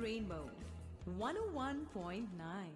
Rainbow 101.9.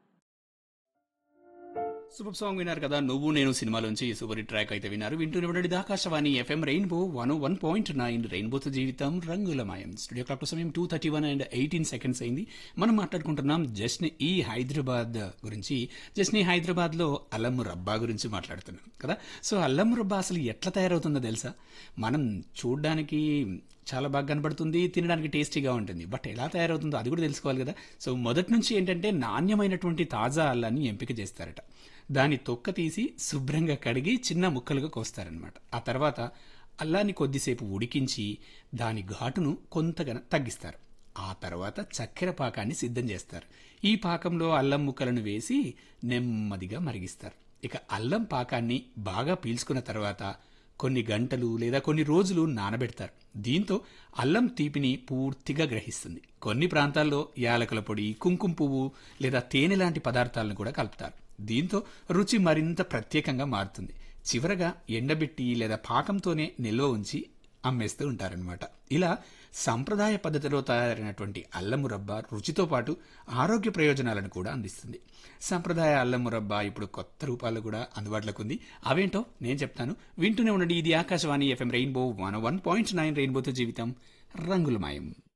Super song విన్నారు కదా నువ్వు నేను సినిమాలోంచి సూపర్ హిట్ ట్రాక్ అయితే విన్నారు వింటూనే ఉండండి Akashvani FM rainbow one one point nine రెయిన్బోతో జీవితం రంగులమయం స్టూడియో క్లాక్ సమయం two thirty one and eighteen seconds అయింది మనం మాట్లాడుకుంటున్నాం జస్ట్ ఈ హైదరాబాద్ గురించి జస్ట్ ఈ హైదరాబాద్ లో అల్లం రబ్బా గురించి మాట్లాడుతున్నాం కదా సో అల్లం రబ్బా అసలు ఎట్లా తయారవుతుందో తెలుసా మనం చూడడానికి చాలా బాగా కనబడుతుంది తినడానికి టేస్టీగా ఉంటుంది బట్ ఎలా తయారవుతుందో అది కూడా తెలుసుకోవాలి కదా సో మొదటి నుంచి ఏంటంటే నాణ్యమైనటువంటి తాజా అల్లాన్ని ఎంపిక చేస్తారట దాని తొక్క తీసి శుభ్రంగా కడిగి చిన్న ముక్కలుగా కోస్తారనమాట ఆ తర్వాత అల్లాన్ని కొద్దిసేపు ఉడికించి దాని ఘాటును కొంతగా తగ్గిస్తారు ఆ తర్వాత చక్కెర పాకాన్ని సిద్ధం చేస్తారు ఈ పాకంలో అల్లం ముక్కలను వేసి నెమ్మదిగా మరిగిస్తారు ఇక అల్లం పాకాన్ని బాగా పీల్చుకున్న తర్వాత కొన్ని గంటలు లేదా కొన్ని రోజులు నానబెడతారు దీంతో అల్లం తీపిని పూర్తిగా గ్రహిస్తుంది కొన్ని ప్రాంతాల్లో యాలకుల పొడి కుంకుమ పువ్వు లేదా తేనె లాంటి పదార్థాలను కూడా కలుపుతారు దీంతో రుచి మరింత ప్రత్యేకంగా మారుతుంది చివరగా ఎండబెట్టి లేదా పాకంతోనే నిల్వ ఉంచి అమ్మేస్తూ ఉంటారనమాట ఇలా సంప్రదాయ పద్ధతిలో తయారైనటువంటి అల్లం మురబ్బ రుచితో పాటు ఆరోగ్య ప్రయోజనాలను కూడా అందిస్తుంది సంప్రదాయ అల్లం మురబ్బ ఇప్పుడు కొత్త రూపాల్లో కూడా అందుబాటులోకి ఉంది అవేంటో నేను చెప్తాను వింటూనే ఉండండి ఇది Akashvani FM rainbow one one point nine రెయిన్బోతో జీవితం రంగులమాయం